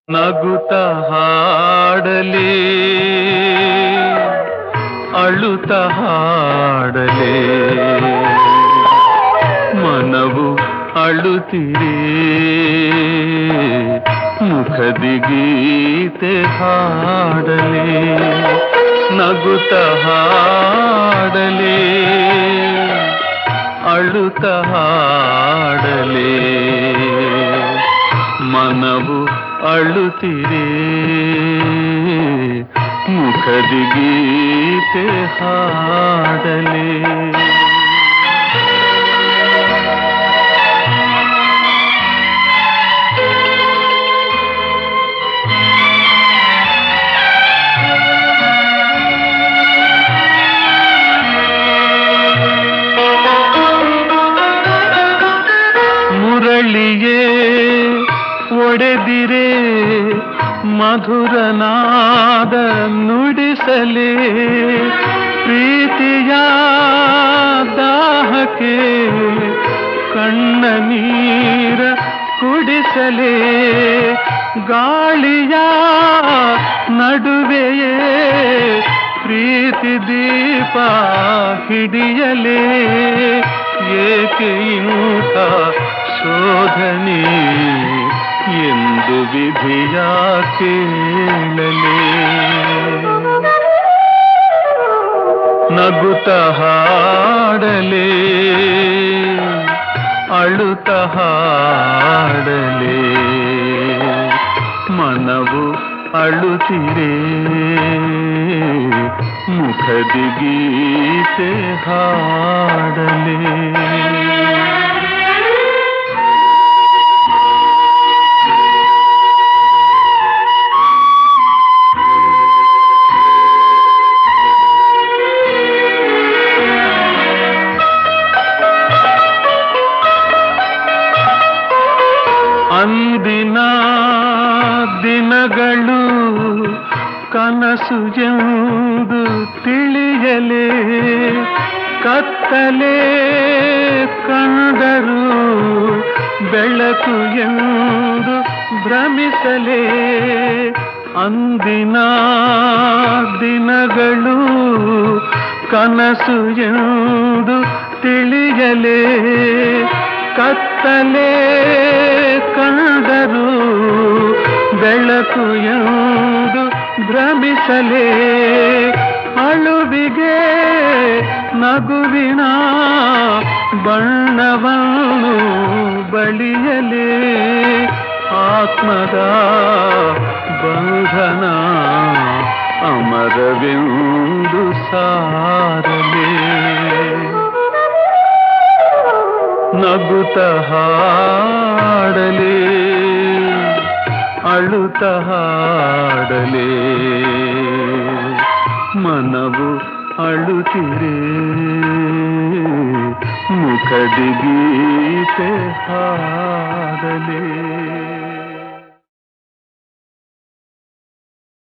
ನಗುತ್ತ ಹಾಡಲಿ ಅಳುತ್ತ ಹಾಡಲಿ ಮನವು ಅಳುತ್ತಿರೇ ಮುಖದಿ ಗೀತೆ ಹಾಡಲಿ ನಗುತ್ತ ಹಾಡಲಿ ಅಳುತ್ತ ಹಾಡಲಿ ಮನವು ಅಳುತ್ತಿರೇ ಮುಖದಿ ಗೀತೆ ಹಾಡಲಿ ಮುರಳಿಯೇ ಒಡೆದಿರೆ ಮಧುರನಾದ ನುಡಿಸಲೇ ಪ್ರೀತಿಯ ದಾಹಕ್ಕೆ ಕಣ್ಣ ನೀರ ಕುಡಿಸಲೇ ಗಾಳಿಯ ನಡುವೆಯೇ ಪ್ರೀತಿ ದೀಪ ಹಿಡಿಯಲೇ ಏಕೆ ಇಂಥ ಶೋಧನೆ ಎಂದು ವಿಧಿಯ ಕೇಳಲೇ ನಗುತ್ತ ಹಾಡಲೇ ಅಳುತ್ತ ಹಾಡಲೇ ಮನವು ಅಳುತ್ತಿರೇ ಮುಖದಿ ಗೀತೆ ಹಾಡಲೇ ಅಂದಿನ ದಿನಗಳು ಕನಸು ಎಂದು ತಿಳಿಯಲೇ ಕತ್ತಲೆ ಕಂಡರು ಬೆಳಕು ಎಂದು ಭ್ರಮಿಸಲೇ ಅಂದಿನ ದಿನಗಳು ಕನಸು ಎಂದು ತಿಳಿಯಲೇ ಕತ್ತಲೆ ಕಂಡರು ಬೆಳಕು ಎಂದು ಭ್ರಮಿಸಲೇ ಅಳುವಿಗೆ ನಗುವಿನ ಬಣ್ಣವನ್ನು ಬಳಿಯಲೇ ಆತ್ಮದ ಬಂಧನ ಅಮರವೆಂದು ಸಾರಲೇ ನಗುತ್ತ ಹಾಡಲೇ ಅಳುತ್ತ ಹಾಡಲೇ ಮನವು ಅಳುತ್ತಿರೇ ಮುಖದಿ ಗೀತೆ ಹಾಡಲೇ